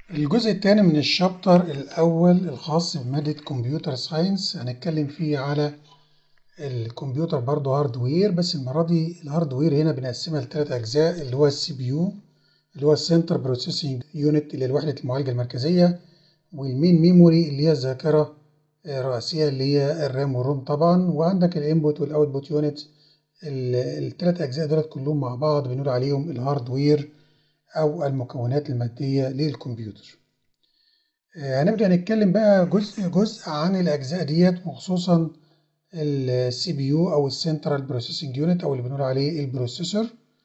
الجزء الثاني من الشابتر الأول الخاص بمادة كمبيوتر ساينس هنتكلم فيه على الكمبيوتر برضه هاردوير بس المرة دي الهاردوير هنا بنقسمها لثلاث أجزاء اللي هو السي بي يو اللي هو السنتر بروسيسنج يونت اللي هي وحدة المعالجة المركزية والمين ميموري اللي هي الذاكرة الرئيسية اللي هي الرام والروم طبعا وعندك الانبوت والاوتبوت يونت الثلاث أجزاء دولت كلهم مع بعض بنقول عليهم الهاردوير أو المكونات المادية للكمبيوتر. هنبدأ نتكلم بقى جزء جزء عن الأجزاء ديت وخصوصا السي بي يو أو السنترال بروسيسنج يونت أو اللي بنقول عليه البروسيسور.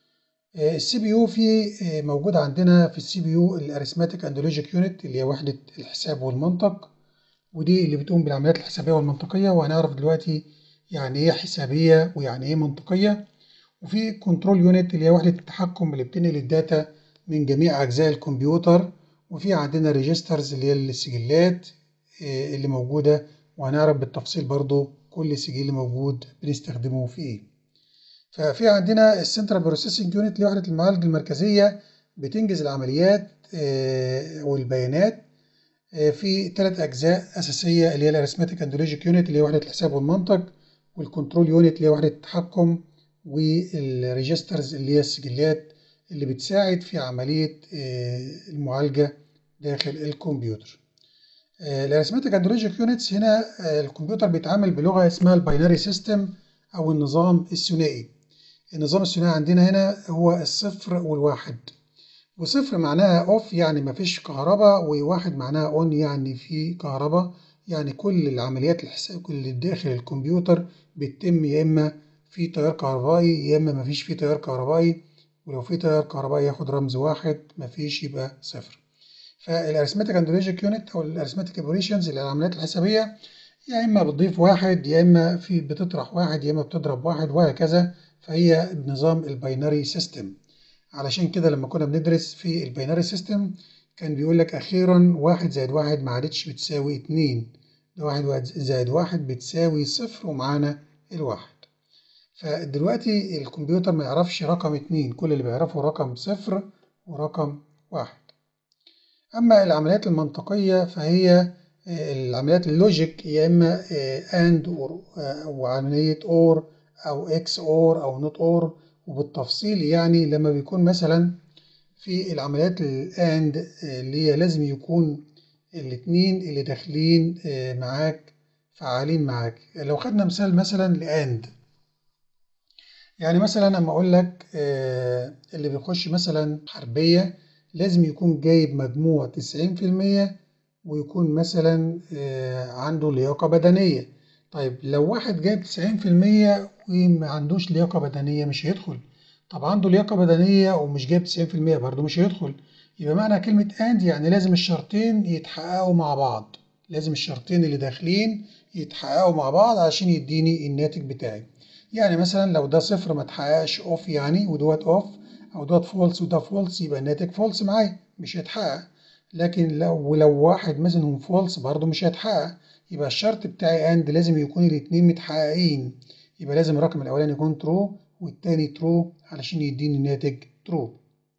السي بي يو في موجود عندنا في السي بي يو الاريثماتيك اند لوجيك يونت اللي هي وحدة الحساب والمنطق ودي اللي بتقوم بالعمليات الحسابية والمنطقية وهنعرف دلوقتي يعني ايه حسابية ويعني ايه منطقية وفي كنترول يونت اللي هي وحدة التحكم اللي بتنقل الداتا من جميع أجزاء الكمبيوتر وفي عندنا ريجسترز اللي هي السجلات اللي موجودة وهنعرف بالتفصيل برضو كل سجل موجود بنستخدمه في ايه ففي عندنا السنترال بروسيسنج يونت اللي وحدة المعالجة المركزية بتنجز العمليات والبيانات في ثلاث أجزاء أساسية اللي هي الاريثماتيك اند لوجيك يونت اللي هي وحدة الحساب والمنطق والكنترول يونت اللي هي وحدة التحكم والريجسترز اللي هي السجلات اللي بتساعد في عملية المعالجة داخل الكمبيوتر. الاريثماتيك اند لوجيك يونتس هنا الكمبيوتر بيتعامل بلغة اسمها الباينري سيستم أو النظام الثنائي. النظام الثنائي عندنا هنا هو الصفر والواحد. وصفر معناها اوف يعني مفيش كهرباء وواحد معناها اون يعني في كهرباء يعني كل العمليات الحساب اللي داخل الكمبيوتر بتتم يا اما في تيار كهربائي يا اما مفيش فيه تيار كهربائي ولو في تيار كهربائي ياخد رمز واحد مفيش يبقى صفر فالاريثماتيك اند لوجيك يونت او الاريثماتيك اوبريشنز اللي العمليات الحسابيه يا اما بتضيف واحد يا اما في بتطرح واحد يا اما بتضرب واحد وهكذا فهي بنظام الباينري سيستم علشان كده لما كنا بندرس في الباينري سيستم كان بيقول لك اخيرا واحد زائد واحد ما عادتش بتساوي اتنين ده واحد زائد واحد بتساوي صفر ومعانا الواحد فدلوقتي الكمبيوتر ما يعرفش رقم اتنين كل اللي بيعرفه رقم صفر ورقم واحد أما العمليات المنطقية فهي العمليات اللوجيك يا إما AND أور أو عملية أور أو إكس أور أو نوت أور وبالتفصيل يعني لما بيكون مثلا في العمليات الأند اللي هي لازم يكون الاتنين اللي داخلين معاك فعالين معاك لو خدنا مثال مثلا لأند يعني مثلا لما اقول لك اللي بيخش مثلا حربية لازم يكون جايب مجموع 90% ويكون مثلا عنده لياقة بدنية طيب لو واحد جايب 90% وما عندوش لياقة بدنية مش هيدخل طب عنده لياقة بدنية ومش جايب 90% برضه مش هيدخل يبقى معنى كلمة أند يعني لازم الشرطين يتحققوا مع بعض لازم الشرطين اللي داخلين يتحققوا مع بعض عشان يديني الناتج بتاعي يعني مثلا لو ده صفر ما اتحققش اوف يعني ودوت اوف او دوت فولس وده فولس يبقى الناتج فولس معايا مش هيتحقق لكن لو ولو واحد مثلا فولس برضه مش هيتحقق يبقى الشرط بتاعي اند لازم يكون الاتنين متحققين يبقى لازم الرقم الاولاني يكون ترو والتاني ترو علشان يديني الناتج ترو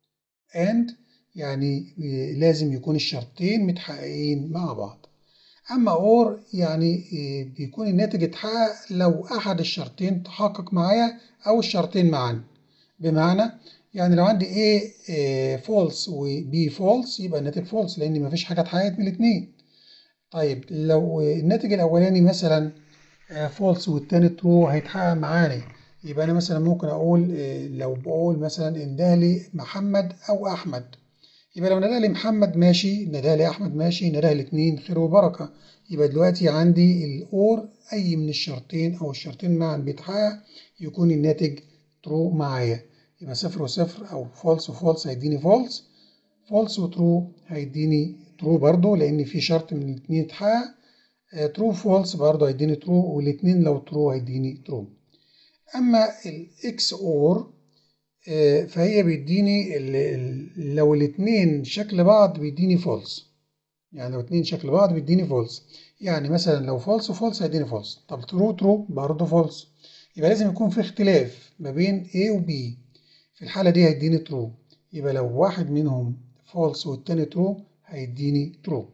اند يعني لازم يكون الشرطين متحققين مع بعض أما أور يعني بيكون الناتج اتحقق لو أحد الشرطين تحقق معايا أو الشرطين معا بمعنى يعني لو عندي A فولس و B فولس يبقى الناتج فولس لأن مفيش حاجة اتحققت من الاتنين طيب لو الناتج الأولاني مثلا فولس والتاني ترو هيتحقق معانا يبقى أنا مثلا ممكن أقول لو بقول مثلا اندهلي محمد أو أحمد يبقى لو ندى لي محمد ماشي ندى لي احمد ماشي ندى الاثنين خير وبركه يبقى دلوقتي عندي الاور اي من الشرطين او الشرطين معا بيتحقق يكون الناتج ترو معايا يبقى صفر وصفر او فولس وفولس هيديني فولس فولس وترو هيديني ترو برضو لان في شرط من الاثنين اتحقق ترو فولس برضو هيديني ترو والاثنين لو ترو هيديني ترو اما الاكس اور فهي بيديني لو الاتنين شكل بعض بيديني فولس يعني لو اتنين شكل بعض بيديني فولس يعني مثلا لو فولس وفولس هيديني فولس طب ترو ترو برضه فولس يبقى لازم يكون في اختلاف ما بين A و B في الحالة دي هيديني ترو يبقى لو واحد منهم فولس والتاني ترو هيديني ترو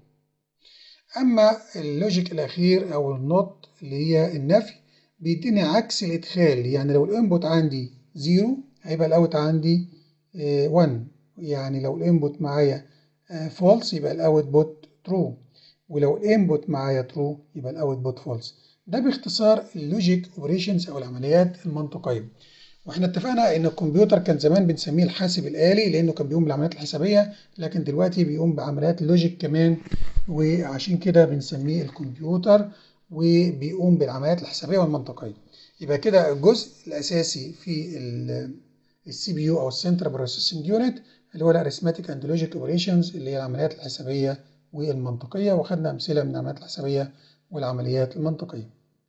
اما اللوجيك الاخير او النوت اللي هي النفي بيديني عكس الادخال يعني لو الانبوت عندي 0 هيبقى الاوت عندي 1 يعني لو الانبوت معايا فولس يبقى الاوت بوت ترو ولو الانبوت معايا ترو يبقى الاوت بوت فولس ده باختصار اللوجيك اوبريشنز او العمليات المنطقيه واحنا اتفقنا ان الكمبيوتر كان زمان بنسميه الحاسب الآلي لانه كان بيقوم بالعمليات الحسابيه لكن دلوقتي بيقوم بعمليات اللوجيك كمان وعشان كده بنسميه الكمبيوتر وبيقوم بالعمليات الحسابيه والمنطقيه يبقى كده الجزء الاساسي في السي بي يو او السنترال بروسيسنج يونت اللي هو الاريثماتيك اند لوجيك اوبريشنز اللي هي العمليات الحسابيه والمنطقيه واخدنا امثله من العمليات الحسابيه والعمليات المنطقيه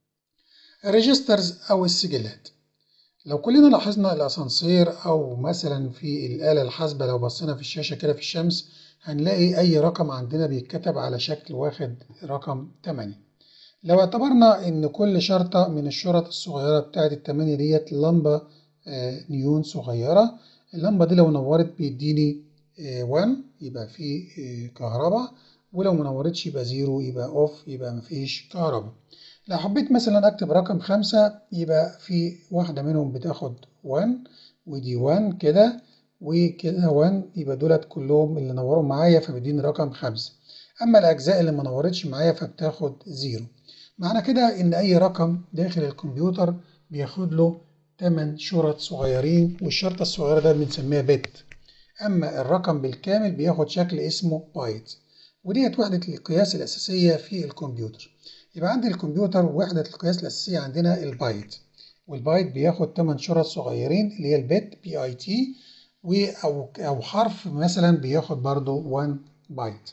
الريجسترز او السجلات لو كلنا لاحظنا الاسانسير او مثلا في الاله الحاسبه لو بصينا في الشاشه كده في الشمس هنلاقي اي رقم عندنا بيتكتب على شكل واخد رقم 8 لو اعتبرنا ان كل شرطه من الشرط الصغيره بتاعت التمانية ديت لمبه نيون صغيره اللمبه دي لو نورت بيديني 1 يبقى في كهرباء ولو منورتش يبقى 0 يبقى اوف يبقى مفيش كهرباء لو حبيت مثلا اكتب رقم خمسة يبقى في واحدة منهم بتاخد 1 ودي 1 كده وكده 1 يبقى دولت كلهم اللي نوروا معايا فبيديني رقم خمسة اما الاجزاء اللي ما نورتش معايا فبتاخد 0 معنى كده ان اي رقم داخل الكمبيوتر بياخد له 8 شرط صغيرين والشرطة الصغيرة ده بنسميها بت اما الرقم بالكامل بياخد شكل اسمه بايت وديت وحدة القياس الأساسية في الكمبيوتر يبقى عندي الكمبيوتر وحدة القياس الأساسية عندنا البايت والبايت بياخد 8 شرط صغيرين اللي هي البت بي اي تي أو أو حرف مثلا بياخد برضو 1 بايت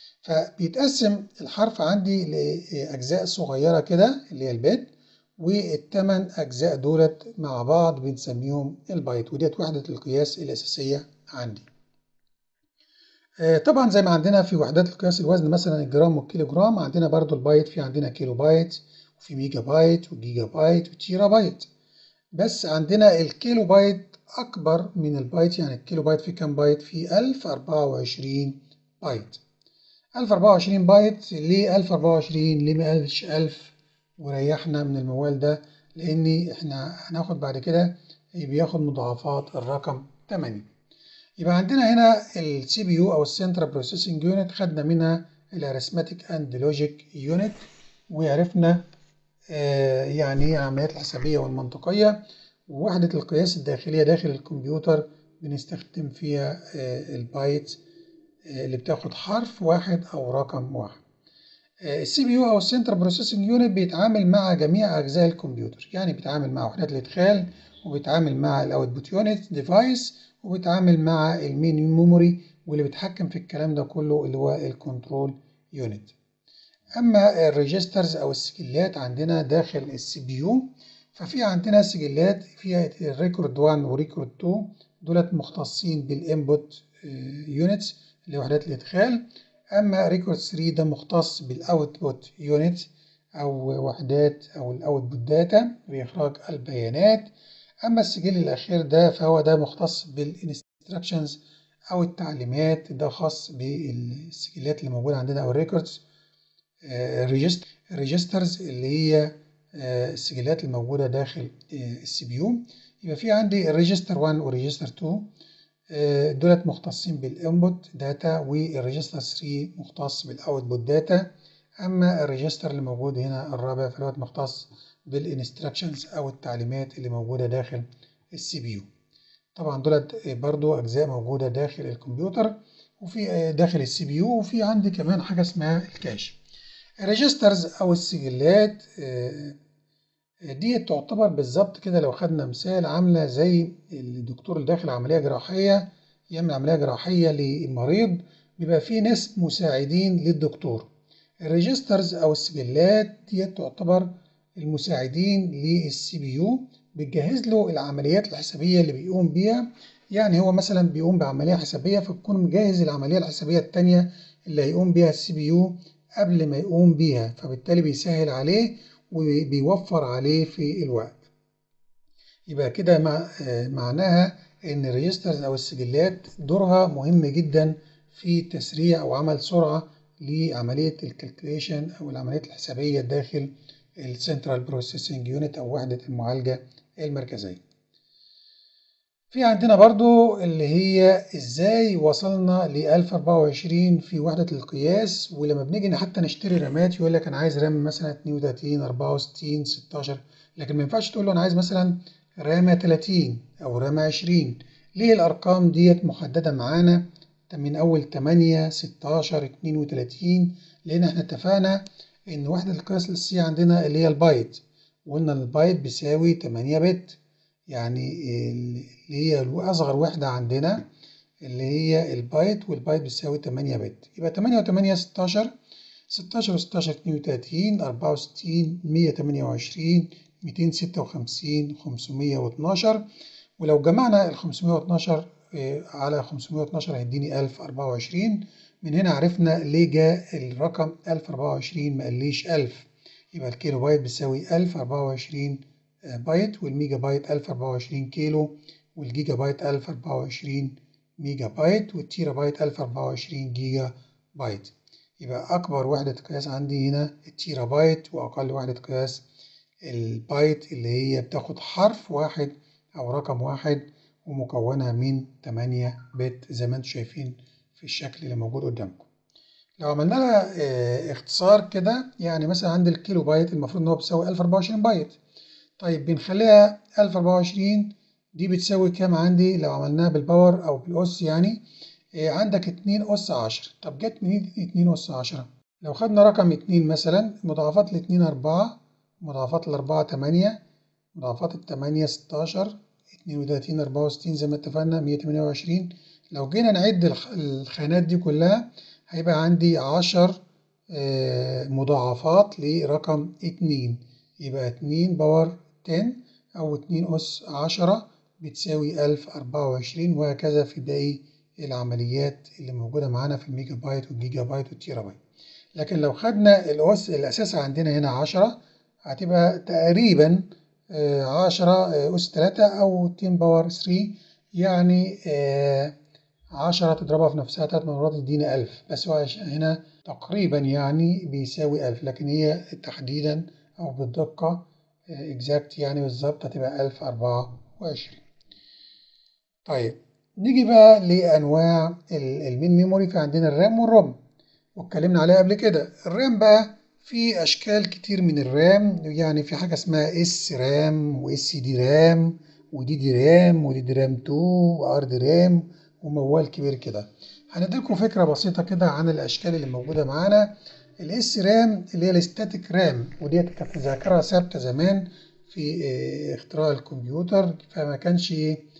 فبيتقسم الحرف عندي لأجزاء صغيرة كده اللي هي البت والثمان أجزاء دولت مع بعض بنسميهم البايت وديت وحدة القياس الأساسية عندي طبعا زي ما عندنا في وحدات القياس الوزن مثلا الجرام والكيلو جرام عندنا برضو البايت في عندنا كيلو بايت وفي ميجا بايت وجيجا بايت وتيرا بايت بس عندنا الكيلو بايت أكبر من البايت يعني الكيلو بايت في كام بايت في 1024 بايت 1024 بايت ليه 1024 ليه ما قالش 1000 وريحنا من الموال ده لأن احنا هناخد بعد كده بياخد مضاعفات الرقم 8 يبقى عندنا هنا السي بي يو او السنترال بروسيسنج يونت خدنا منها الاريثماتيك اند لوجيك يونت وعرفنا آه يعني ايه العمليات الحسابيه والمنطقيه ووحده القياس الداخليه داخل الكمبيوتر بنستخدم فيها آه البايت آه اللي بتاخد حرف واحد او رقم واحد السي بي يو او السنترال بروسيسنج يونت بيتعامل مع جميع اجزاء الكمبيوتر يعني بيتعامل مع وحدات الادخال وبيتعامل مع الاوتبوت يونت ديفايس وبيتعامل مع المين ميموري واللي بيتحكم في الكلام ده كله اللي هو الكنترول يونت اما الريجسترز او السجلات عندنا داخل السي بي يو ففي عندنا سجلات فيها الريكورد 1 وريكورد 2 دولت مختصين بالانبوت يونتس اللي وحدات الادخال اما ريكورد 3 ده مختص بالاوتبوت يونت او وحدات او الاوتبوت داتا باخراج البيانات اما السجل الاخير ده فهو ده مختص بالانستراكشنز او التعليمات ده خاص بالسجلات اللي موجوده عندنا او الريكوردز الريجسترز اللي هي السجلات الموجوده داخل السي بي يو يبقى في عندي الريجستر 1 والريجستر 2 دولت مختصين بالانبوت داتا والريجستر 3 مختص بالاوتبوت داتا اما الريجستر اللي موجود هنا الرابع فدوت مختص بالانستراكشنز او التعليمات اللي موجوده داخل السي بي يو طبعا دولت برضو اجزاء موجوده داخل الكمبيوتر وفي داخل السي بي يو وفي عندي كمان حاجه اسمها الكاش الريجسترز او السجلات دي تعتبر بالظبط كده لو خدنا مثال عامله زي الدكتور اللي داخل عمليه جراحيه يعمل عمليه جراحيه للمريض بيبقى فيه ناس مساعدين للدكتور الريجسترز او السجلات دي تعتبر المساعدين للسي بي يو بتجهز له العمليات الحسابيه اللي بيقوم بيها يعني هو مثلا بيقوم بعمليه حسابيه فبيكون مجهز العمليه الحسابيه الثانيه اللي هيقوم بيها السي بي يو قبل ما يقوم بيها فبالتالي بيسهل عليه وبيوفر عليه في الوقت يبقى كده مع معناها ان الريجسترز او السجلات دورها مهم جدا في تسريع أو عمل سرعة لعملية الكالكوليشن أو العمليات الحسابية داخل السنترال بروسيسنج يونت أو وحدة المعالجة المركزية. في عندنا برضو اللي هي ازاي وصلنا ل 1024 في وحدة القياس ولما بنيجي حتى نشتري رامات يقول لك انا عايز رام مثلا 32 64 16 لكن ما ينفعش تقول له انا عايز مثلا رامة 30 او رامة 20 ليه الارقام ديت محددة معانا من اول 8 16 32 لان احنا اتفقنا ان وحدة القياس الاساسية عندنا اللي هي البايت وقلنا البايت بيساوي 8 بت يعني اللي هي أصغر وحدة عندنا اللي هي البايت والبايت بيساوي 8 بت يبقى 8 و8 16 16 و16 32 64 128 256 512 ولو جمعنا ال 512 على 512 هيديني 1024 من هنا عرفنا ليه جاء الرقم 1024 ما قاليش 1000 يبقى الكيلو بايت بيساوي 1024 بايت والميجا بايت 1024 كيلو والجيجا بايت 1024 ميجا بايت والتيرا بايت 1024 جيجا بايت يبقى أكبر وحدة قياس عندي هنا التيرا بايت وأقل وحدة قياس البايت اللي هي بتاخد حرف واحد أو رقم واحد ومكونة من 8 بت زي ما انتم شايفين في الشكل اللي موجود قدامكم لو عملنا لها اختصار كده يعني مثلا عند الكيلو بايت المفروض ان هو بيساوي 1024 بايت طيب بنخليها 1024 دي بتساوي كام عندي لو عملناها بالباور او بالاس يعني إيه عندك 2 اس 10 طب جت منين 2 اس 10 لو خدنا رقم 2 مثلا مضاعفات ال 2 4 مضاعفات ال 4 8 مضاعفات ال 8 16 32 64 زي ما اتفقنا 128 لو جينا نعد الخانات دي كلها هيبقى عندي 10 مضاعفات لرقم 2 يبقى 2 باور 10 أو 2 أس 10 بتساوي 1024 وهكذا في باقي العمليات اللي موجودة معانا في الميجا بايت والجيجا بايت والتيرا بايت لكن لو خدنا الأس الأساس عندنا هنا 10 هتبقى تقريبا 10 أس 3 أو 10 باور 3 يعني 10 تضربها في نفسها تلات مرات تدينا 1000 بس هو هنا تقريبا يعني بيساوي 1000 لكن هي تحديدا أو بالدقة اكزاكت يعني بالظبط هتبقى 1024 طيب نيجي بقى لأنواع المين ميموري في عندنا الرام والروم واتكلمنا عليها قبل كده الرام بقى في أشكال كتير من الرام يعني في حاجة اسمها اس رام واس دي رام ودي دي رام ودي دي رام 2 وار دي رام وموال كبير كده هنديلكم فكرة بسيطة كده عن الأشكال اللي موجودة معانا الاس رام اللي هي الاستاتيك رام وديت كانت ذاكره ثابته زمان في اختراع الكمبيوتر فما كانش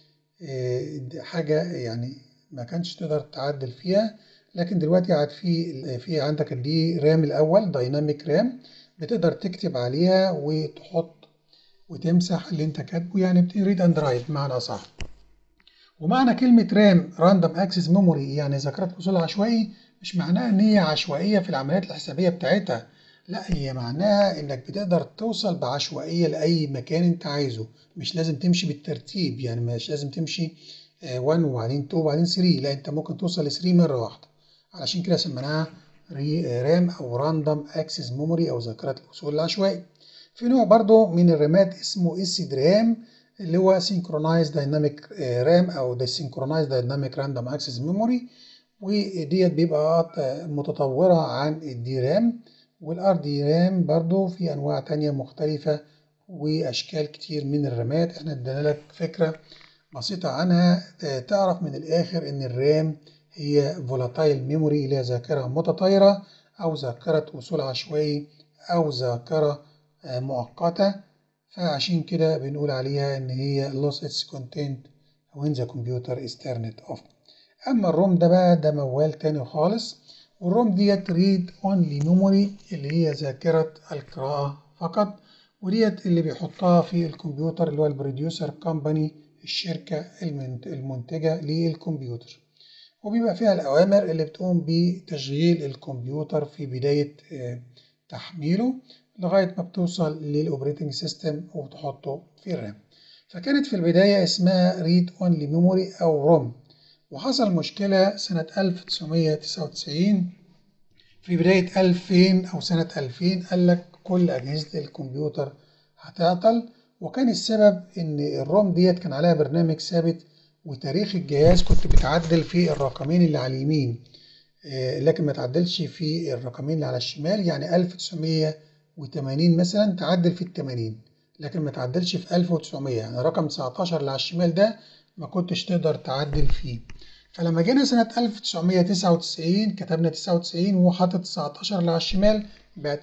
حاجه يعني ما كانش تقدر تعدل فيها لكن دلوقتي عاد في في عندك دي رام الاول دايناميك رام بتقدر تكتب عليها وتحط وتمسح اللي انت كاتبه يعني ريد اند رايت بمعنى اصح ومعنى كلمه رام راندوم اكسس ميموري يعني ذاكره وصول عشوائي مش معناها ان هي عشوائيه في العمليات الحسابيه بتاعتها لا هي معناها انك بتقدر توصل بعشوائيه لاي مكان انت عايزه مش لازم تمشي بالترتيب يعني مش لازم تمشي 1 وبعدين 2 وبعدين 3 لا انت ممكن توصل ل 3 مره واحده علشان كده سميناها رام او راندوم اكسس ميموري او ذاكره الوصول العشوائي في نوع برضو من الرامات اسمه اس رام اللي هو سينكرونايز دايناميك رام او ده سينكرونايز دايناميك راندوم اكسس ميموري وديت بيبقى متطورة عن الدي رام والار دي رام برضو في انواع تانية مختلفة واشكال كتير من الرامات احنا ادينا لك فكرة بسيطة عنها تعرف من الاخر ان الرام هي فولاتايل ميموري اللي هي ذاكرة متطايرة او ذاكرة وصول عشوائي او ذاكرة مؤقتة فعشان كده بنقول عليها ان هي loss its content when the computer is turned off اما الروم ده بقى ده موال تاني خالص والروم ديت ريد اونلي ميموري اللي هي ذاكرة القراءة فقط وديت اللي بيحطها في الكمبيوتر اللي هو البروديوسر كومباني الشركة المنتجة للكمبيوتر وبيبقى فيها الأوامر اللي بتقوم بتشغيل الكمبيوتر في بداية تحميله لغاية ما بتوصل للأوبريتنج سيستم وتحطه في الرام فكانت في البداية اسمها ريد اونلي ميموري أو روم وحصل مشكلة سنة 1999 في بداية 2000 أو سنة 2000 قال لك كل أجهزة الكمبيوتر هتعطل وكان السبب إن الروم ديت كان عليها برنامج ثابت وتاريخ الجهاز كنت بتعدل في الرقمين اللي على اليمين لكن ما تعدلش في الرقمين اللي على الشمال يعني 1980 مثلا تعدل في ال 80 لكن ما تعدلش في 1900 يعني رقم 19 اللي على الشمال ده ما كنتش تقدر تعدل فيه فلما جينا سنة 1999 كتبنا 99 وهو حاطط 19 اللي على الشمال بقت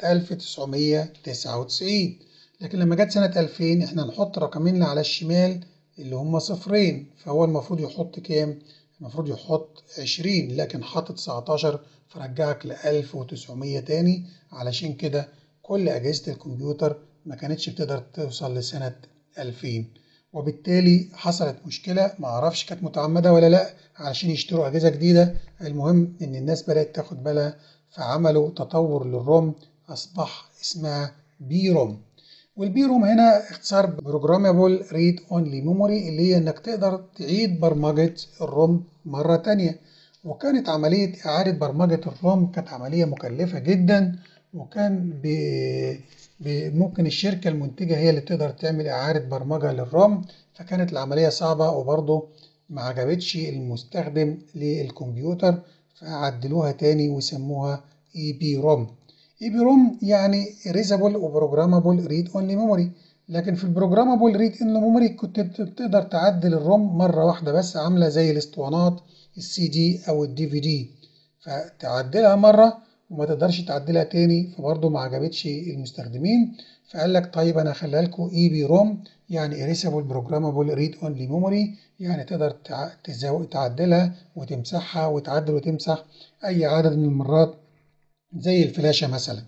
1999 لكن لما جت سنة 2000 احنا نحط الرقمين اللي على الشمال اللي هما صفرين فهو المفروض يحط كام؟ المفروض يحط 20 لكن حاطط 19 فرجعك ل 1900 تاني علشان كده كل أجهزة الكمبيوتر ما كانتش بتقدر توصل لسنة 2000 وبالتالي حصلت مشكلة معرفش كانت متعمدة ولا لأ علشان يشتروا أجهزة جديدة المهم إن الناس بدأت تاخد بالها فعملوا تطور للروم أصبح اسمها بي روم والبي روم هنا اختصار بروجرامبل ريد اونلي ميموري اللي هي انك تقدر تعيد برمجة الروم مرة تانية وكانت عملية إعادة برمجة الروم كانت عملية مكلفة جدا وكان ب... ب... ممكن الشركة المنتجة هي اللي تقدر تعمل إعادة برمجة للروم فكانت العملية صعبة وبرضه ما عجبتش المستخدم للكمبيوتر فعدلوها تاني وسموها اي بي روم اي بي روم يعني ريزابل وبروجرامابل ريد اونلي ميموري لكن في البروجرامابل ريد اونلي ميموري كنت بتقدر تعدل الروم مره واحده بس عامله زي الاسطوانات السي دي او الدي في دي فتعدلها مره وما تقدرش تعدلها تاني فبرضه ما عجبتش المستخدمين فقال لك طيب انا هخليها لكم اي بي روم يعني اريسابل بروجرامابل ريد اونلي ميموري يعني تقدر تعدلها وتمسحها وتعدل وتمسح اي عدد من المرات زي الفلاشة مثلا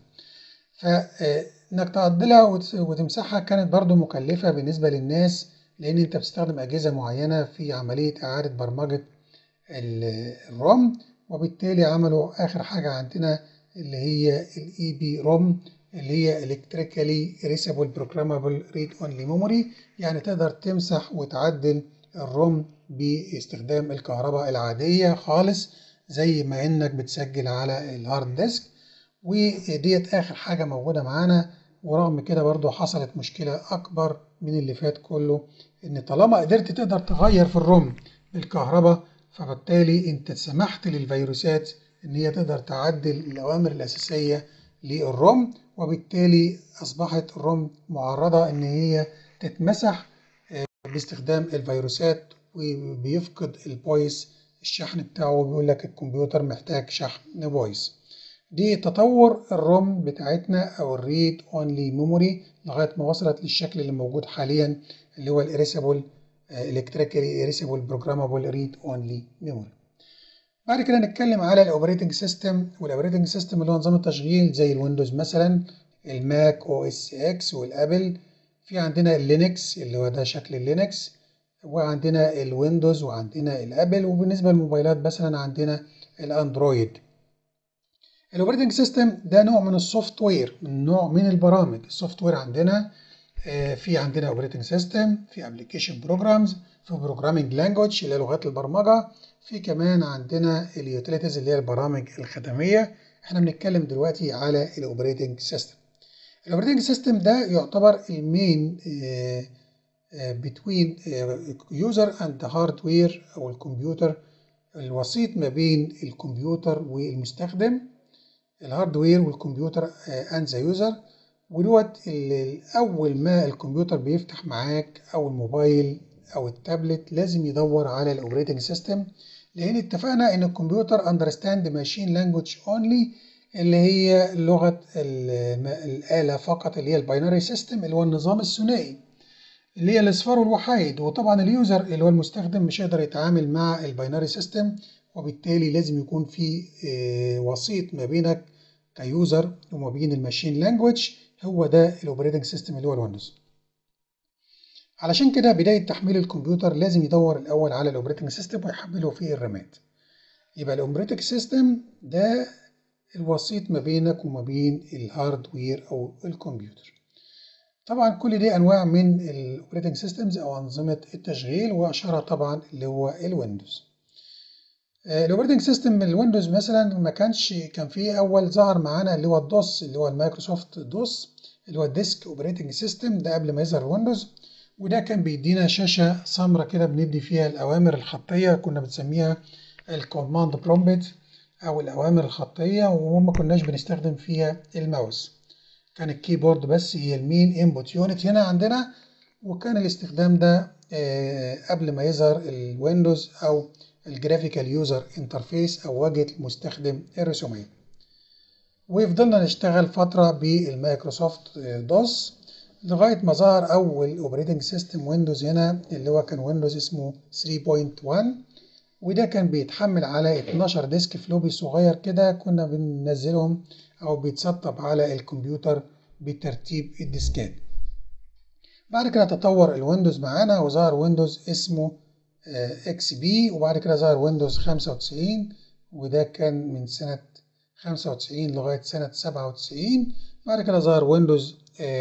فإنك تعدلها وتمسحها كانت برضو مكلفة بالنسبة للناس لأن أنت بتستخدم أجهزة معينة في عملية إعادة برمجة الروم وبالتالي عملوا آخر حاجة عندنا اللي هي الاي بي روم اللي هي Electrically Erasable Programmable Read Only Memory يعني تقدر تمسح وتعدل الروم باستخدام الكهرباء العادية خالص زي ما انك بتسجل على الهارد ديسك وديت اخر حاجه موجوده معانا ورغم كده برضو حصلت مشكله اكبر من اللي فات كله ان طالما قدرت تقدر تغير في الروم بالكهرباء فبالتالي انت سمحت للفيروسات ان هي تقدر تعدل الاوامر الاساسيه للروم وبالتالي اصبحت الروم معرضه ان هي تتمسح باستخدام الفيروسات وبيفقد البويس الشحن بتاعه بيقول لك الكمبيوتر محتاج شحن بايظ دي تطور الروم بتاعتنا او الريد اونلي ميموري لغايه ما وصلت للشكل اللي موجود حاليا اللي هو الاريسابل الكتريكالي اريسابل بروجرامابل ريد اونلي ميموري بعد كده نتكلم على الاوبريتنج سيستم والاوبريتنج سيستم اللي هو نظام التشغيل زي الويندوز مثلا الماك او اس اكس والابل في عندنا اللينكس اللي هو ده شكل اللينكس وعندنا الويندوز وعندنا الابل وبالنسبه للموبايلات مثلا عندنا الاندرويد الاوبريتنج سيستم ده نوع من السوفت وير من نوع من البرامج السوفت وير عندنا في عندنا اوبريتنج سيستم في ابلكيشن بروجرامز في بروجرامينج لانجوج اللي هي لغات البرمجه في كمان عندنا اليوتيليتيز اللي هي البرامج الخدميه احنا بنتكلم دلوقتي على الاوبريتنج سيستم الاوبريتنج سيستم ده يعتبر المين بتوين يوزر اند هاردوير او الكمبيوتر الوسيط ما بين الكمبيوتر والمستخدم الهاردوير والكمبيوتر اند ذا يوزر ودوت اول ما الكمبيوتر بيفتح معاك او الموبايل او التابلت لازم يدور على الاوبريتنج سيستم لان اتفقنا ان الكمبيوتر اندرستاند ماشين لانجوج اونلي اللي هي لغه الاله فقط اللي هي الباينري سيستم اللي هو النظام الثنائي اللي هي الاصفار والوحايد وطبعا اليوزر اللي هو المستخدم مش هيقدر يتعامل مع الباينري سيستم وبالتالي لازم يكون في وسيط ما بينك كيوزر وما بين الماشين لانجوج هو ده الاوبريتنج سيستم اللي هو الويندوز علشان كده بداية تحميل الكمبيوتر لازم يدور الأول على الاوبريتنج سيستم ويحمله في الرامات يبقى الاوبريتنج سيستم ده الوسيط ما بينك وما بين الهاردوير أو الكمبيوتر طبعا كل دي أنواع من الاوبريتنج سيستمز أو أنظمة التشغيل وأشهرها طبعا اللي هو الويندوز الاوبريتنج سيستم الويندوز مثلا ما كانش كان فيه اول ظهر معانا اللي هو الدوس اللي هو المايكروسوفت دوس اللي هو الديسك اوبريتنج سيستم ده قبل ما يظهر الويندوز وده كان بيدينا شاشه سمراء كده بندي فيها الاوامر الخطيه كنا بنسميها الكوماند برومبت او الاوامر الخطيه وما كناش بنستخدم فيها الماوس كان الكيبورد بس هي المين انبوت يونت هنا عندنا وكان الاستخدام ده قبل ما يظهر الويندوز او الجرافيكال يوزر انترفيس او واجهه المستخدم الرسوميه وفضلنا نشتغل فتره بالمايكروسوفت دوس لغايه ما ظهر اول اوبريتنج سيستم ويندوز هنا اللي هو كان ويندوز اسمه 3.1 وده كان بيتحمل على 12 ديسك فلوبي صغير كده كنا بننزلهم او بيتسطب على الكمبيوتر بترتيب الديسكات بعد كده تطور الويندوز معانا وظهر ويندوز اسمه اكس بي وبعد كده ظهر ويندوز 95 وده كان من سنة 95 لغاية سنة 97 بعد كده ظهر ويندوز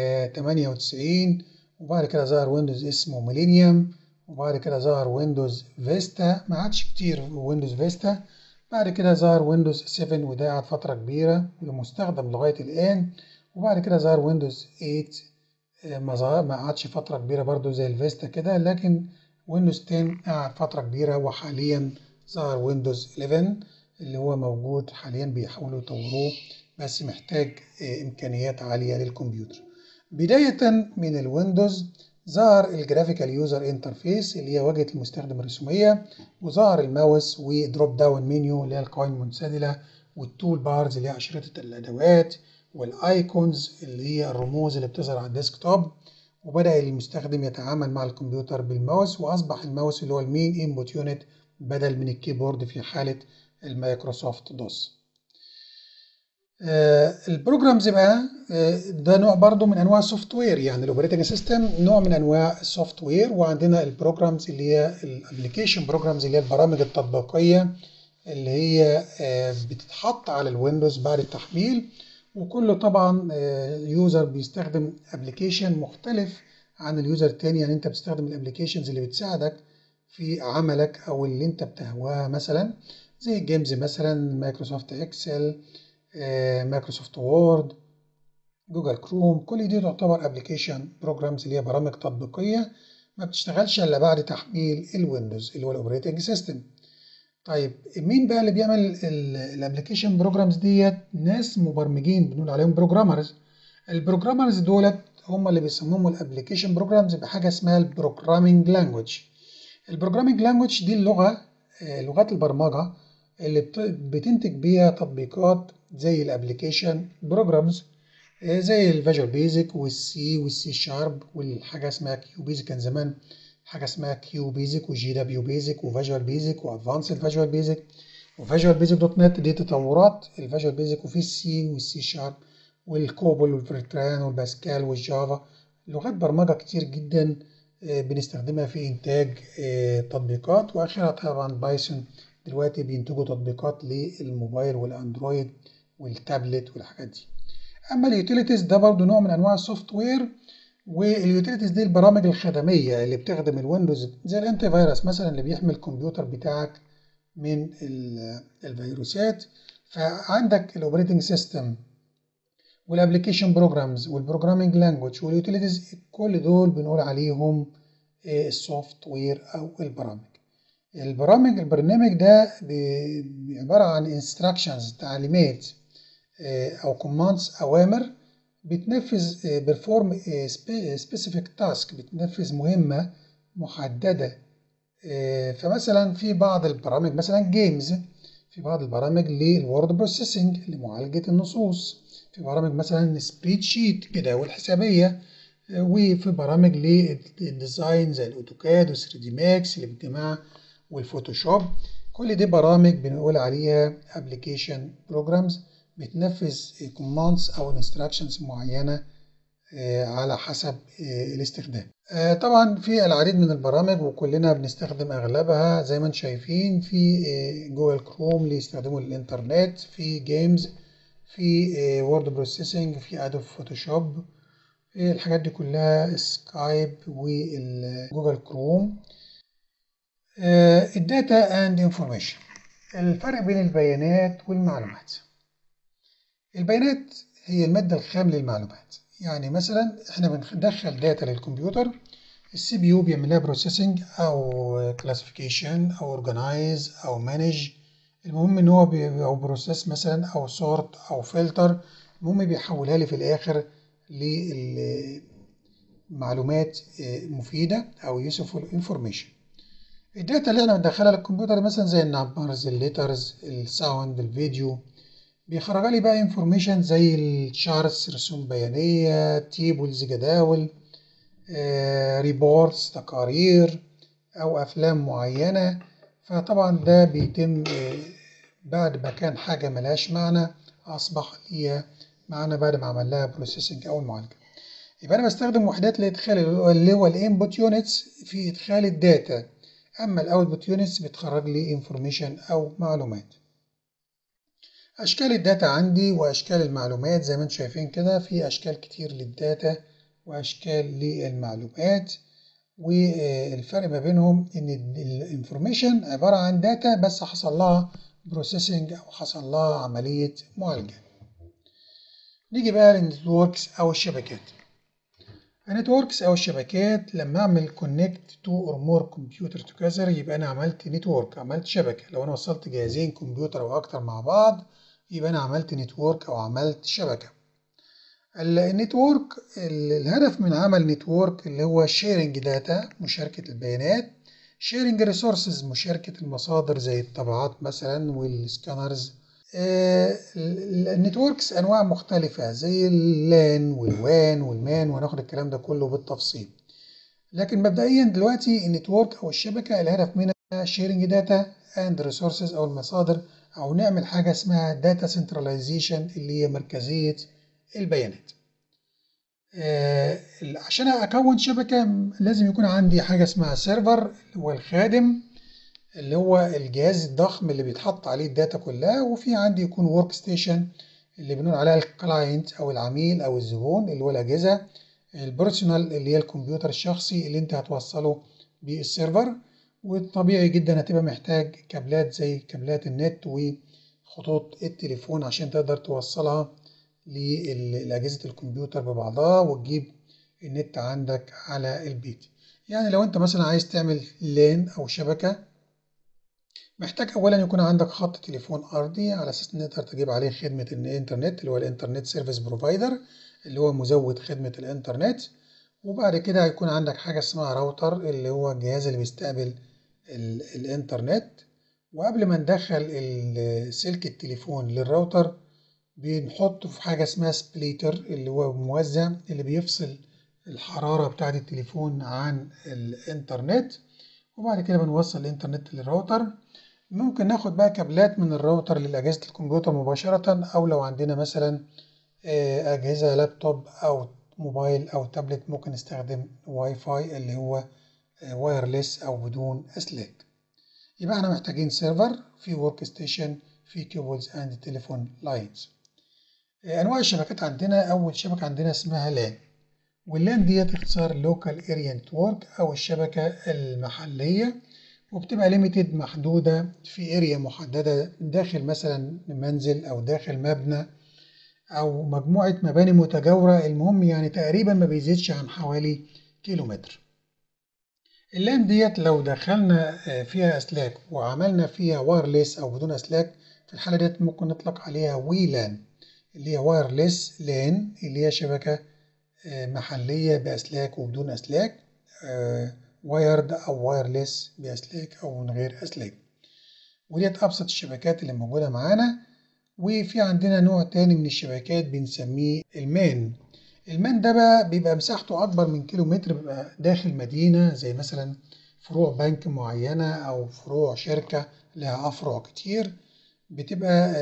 98 وبعد كده ظهر ويندوز اسمه ميلينيوم وبعد كده ظهر ويندوز فيستا ما عادش كتير ويندوز فيستا بعد كده ظهر ويندوز 7 وده قعد فترة كبيرة ومستخدم لغاية الآن وبعد كده ظهر ويندوز 8 ما ظهر ما قعدش فترة كبيرة برضو زي الفيستا كده لكن ويندوز 10 قعد فترة كبيرة وحاليا ظهر ويندوز 11 اللي هو موجود حاليا بيحاولوا يطوروه بس محتاج إمكانيات عالية للكمبيوتر بداية من الويندوز ظهر الجرافيكال يوزر انترفيس اللي هي واجهة المستخدم الرسومية وظهر الماوس ودروب داون منيو اللي هي القوائم المنسدلة والتول بارز اللي هي أشرطة الأدوات والايكونز اللي هي الرموز اللي بتظهر على الديسكتوب وبدأ المستخدم يتعامل مع الكمبيوتر بالماوس وأصبح الماوس اللي هو المين انبوت يونت بدل من الكيبورد في حالة المايكروسوفت دوس آه البروجرامز بقى آه ده نوع برضو من انواع السوفت وير يعني الاوبريتنج سيستم نوع من انواع السوفت وير وعندنا البروجرامز اللي هي الابلكيشن بروجرامز اللي هي البرامج التطبيقيه اللي هي آه بتتحط على الويندوز بعد التحميل وكل طبعا يوزر بيستخدم ابلكيشن مختلف عن اليوزر التاني يعني انت بتستخدم الابلكيشنز اللي بتساعدك في عملك او اللي انت بتهواها مثلا زي الجيمز مثلا مايكروسوفت اكسل مايكروسوفت وورد جوجل كروم كل دي تعتبر ابلكيشن بروجرامز اللي هي برامج تطبيقيه ما بتشتغلش الا بعد تحميل الويندوز اللي هو الاوبريتنج سيستم طيب مين بقى اللي بيعمل الابلكيشن بروجرامز ديت ناس مبرمجين بنقول عليهم بروجرامرز البروجرامرز دولت هم اللي بيصمموا الابلكيشن بروجرامز بحاجه اسمها البروجرامينج لانجوج البروجرامينج لانجوج دي اللغه لغات البرمجه اللي بتنتج بيها تطبيقات زي الابلكيشن بروجرامز زي الفيجوال بيزك والسي والسي شارب والحاجه اسمها كيو بيزك كان زمان حاجه اسمها كيو بيزك وجي دبليو بيزك وفيجوال بيزك وادفانسد فيجوال بيزك وفيجوال بيزك دوت نت دي تطورات الفيجوال بيزك وفي السي والسي شارب والكوبل والفرتران والباسكال والجافا لغات برمجه كتير جدا بنستخدمها في انتاج تطبيقات واخرها طبعا بايثون دلوقتي بينتجوا تطبيقات للموبايل والاندرويد والتابلت والحاجات دي اما اليوتيليتيز ده برضو نوع من انواع السوفت وير واليوتيليتيز دي البرامج الخدميه اللي بتخدم الويندوز زي الانتي فيروس مثلا اللي بيحمي الكمبيوتر بتاعك من الفيروسات فعندك الاوبريتنج سيستم والابلكيشن بروجرامز والبروجرامينج لانجوج واليوتيليتيز كل دول بنقول عليهم السوفت وير او البرامج البرامج البرنامج ده عباره عن انستراكشنز تعليمات او كوماندز اوامر بتنفذ بيرفورم سبيسيفيك تاسك بتنفذ مهمه محدده فمثلا في بعض البرامج مثلا جيمز في بعض البرامج للورد بروسيسنج لمعالجه النصوص في برامج مثلا سبريد شيت جداول حسابيه وفي برامج للديزاين زي الاوتوكاد و3 دي ماكس للجماعه والفوتوشوب كل دي برامج بنقول عليها ابلكيشن بروجرامز بتنفذ كوماندز او انستراكشنز معينه على حسب الاستخدام طبعا في العديد من البرامج وكلنا بنستخدم اغلبها زي ما انتم شايفين في جوجل كروم اللي يستخدموا الانترنت في جيمز في وورد بروسيسنج في ادوب فوتوشوب الحاجات دي كلها سكايب وجوجل كروم الداتا اند انفورميشن الفرق بين البيانات والمعلومات البيانات هي المادة الخام للمعلومات يعني مثلا احنا بندخل داتا للكمبيوتر السي بي يو بيعمل لها بروسيسنج او كلاسيفيكيشن او اورجنايز او مانج المهم ان هو او بروسيس مثلا او سورت او فلتر المهم بيحولها لي في الاخر لمعلومات مفيدة او يوسفول انفورميشن الداتا اللي احنا بندخلها للكمبيوتر مثلا زي النمبرز الليترز الساوند الفيديو بيخرج لي بقى انفورميشن زي الشارتس رسوم بيانية تيبلز جداول آه، ريبورتس تقارير او افلام معينة فطبعا ده بيتم آه، بعد ما كان حاجة ملهاش معنى اصبح ليها معنى بعد ما عمل لها بروسيسنج او المعالجة يبقى انا بستخدم وحدات الادخال اللي هو الانبوت يونتس في ادخال الداتا اما الاوتبوت يونتس بتخرج لي انفورميشن او معلومات أشكال الداتا عندي وأشكال المعلومات زي ما انتم شايفين كده في أشكال كتير للداتا وأشكال للمعلومات والفرق ما بينهم إن الانفورميشن عبارة عن داتا بس حصل لها بروسيسنج أو حصل لها عملية معالجة. نيجي بقى للنتوركس أو الشبكات. النتوركس أو الشبكات لما أعمل كونكت تو اور مور كمبيوتر توجذر يبقى أنا عملت نتورك عملت شبكة لو أنا وصلت جهازين كمبيوتر أو أكتر مع بعض يبقى أنا عملت نتورك أو عملت شبكة النتورك الهدف من عمل نتورك اللي هو شيرنج داتا مشاركة البيانات شيرنج ريسورسز مشاركة المصادر زي الطبعات مثلا والسكانرز النتوركس أنواع مختلفة زي اللان والوان والمان وهناخد الكلام ده كله بالتفصيل لكن مبدئيا دلوقتي النتورك أو الشبكة الهدف منها شيرنج داتا اند ريسورسز أو المصادر أو نعمل حاجة اسمها داتا سنتراليزيشن اللي هي مركزية البيانات. آه عشان أكون شبكة لازم يكون عندي حاجة اسمها سيرفر اللي هو الخادم اللي هو الجهاز الضخم اللي بيتحط عليه الداتا كلها وفي عندي يكون ورك ستيشن اللي بنقول عليها الكلاينت أو العميل أو الزبون اللي هو الأجهزة البيرسونال اللي هي الكمبيوتر الشخصي اللي أنت هتوصله بالسيرفر والطبيعي جدا هتبقى محتاج كابلات زي كابلات النت وخطوط التليفون عشان تقدر توصلها لأجهزة الكمبيوتر ببعضها وتجيب النت عندك على البيت يعني لو انت مثلا عايز تعمل لان او شبكة محتاج اولا يكون عندك خط تليفون ارضي على اساس نقدر تجيب عليه خدمة الانترنت اللي هو الانترنت سيرفيس بروفايدر اللي هو مزود خدمة الانترنت وبعد كده هيكون عندك حاجة اسمها راوتر اللي هو الجهاز اللي بيستقبل الانترنت وقبل ما ندخل سلك التليفون للراوتر بنحطه في حاجة اسمها سبليتر اللي هو موزع اللي بيفصل الحرارة بتاعة التليفون عن الانترنت وبعد كده بنوصل الانترنت للراوتر ممكن ناخد بقى كابلات من الراوتر لأجهزة الكمبيوتر مباشرة أو لو عندنا مثلا أجهزة لابتوب أو موبايل أو تابلت ممكن نستخدم واي فاي اللي هو وايرلس أو بدون أسلاك يبقى احنا محتاجين سيرفر في ورك ستيشن في كيبلز اند تليفون لاينز انواع الشبكات عندنا اول شبكه عندنا اسمها لان واللان ديت اختصار لوكال اريا نتورك او الشبكه المحليه وبتبقى ليميتد محدوده في اريا محدده داخل مثلا منزل او داخل مبنى او مجموعه مباني متجاوره المهم يعني تقريبا ما بيزيدش عن حوالي كيلومتر اللان ديت لو دخلنا فيها اسلاك وعملنا فيها وايرلس او بدون اسلاك في الحاله ديت ممكن نطلق عليها ويلان اللي هي وايرلس لان اللي هي شبكه محليه باسلاك وبدون اسلاك وايرد او وايرلس باسلاك او من غير اسلاك وديت ابسط الشبكات اللي موجوده معانا وفي عندنا نوع تاني من الشبكات بنسميه المان المان ده بقى بيبقى مساحته أكبر من كيلو متر بيبقى داخل مدينة زي مثلا فروع بنك معينة أو فروع شركة لها أفرع كتير بتبقى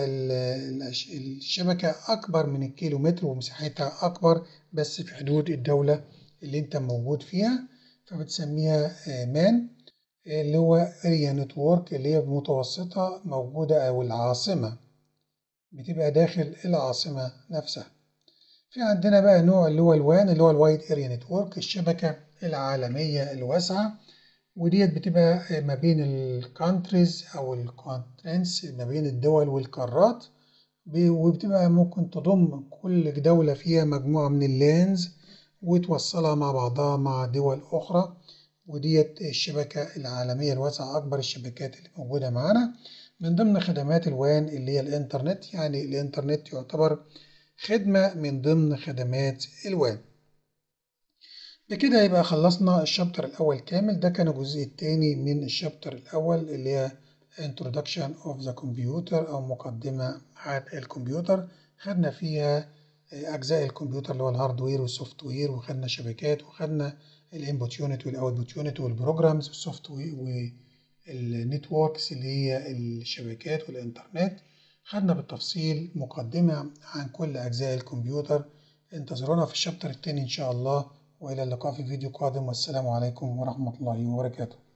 الشبكة أكبر من الكيلو متر ومساحتها أكبر بس في حدود الدولة اللي أنت موجود فيها فبتسميها مان اللي هو اريا نتورك اللي هي متوسطة موجودة أو العاصمة بتبقى داخل العاصمة نفسها في عندنا بقى نوع اللي هو الوان اللي هو الوايد اريا نتورك الشبكة العالمية الواسعة وديت بتبقى ما بين الكانتريز أو الكونترنس ما بين الدول والقارات وبتبقى ممكن تضم كل دولة فيها مجموعة من اللانز وتوصلها مع بعضها مع دول أخرى وديت الشبكة العالمية الواسعة أكبر الشبكات اللي موجودة معانا من ضمن خدمات الوان اللي هي الإنترنت يعني الإنترنت يعتبر خدمة من ضمن خدمات الوان بكده يبقى خلصنا الشابتر الأول كامل ده كان الجزء الثاني من الشابتر الأول اللي هي Introduction of the Computer أو مقدمة عن الكمبيوتر خدنا فيها أجزاء الكمبيوتر اللي هو الهاردوير والسوفت وير وخدنا شبكات وخدنا الانبوت يونت والاوتبوت يونت والبروجرامز والسوفت وير والنتوركس اللي هي الشبكات والإنترنت خدنا بالتفصيل مقدمة عن كل أجزاء الكمبيوتر انتظرونا في الشابتر التاني إن شاء الله وإلى اللقاء في فيديو قادم والسلام عليكم ورحمة الله وبركاته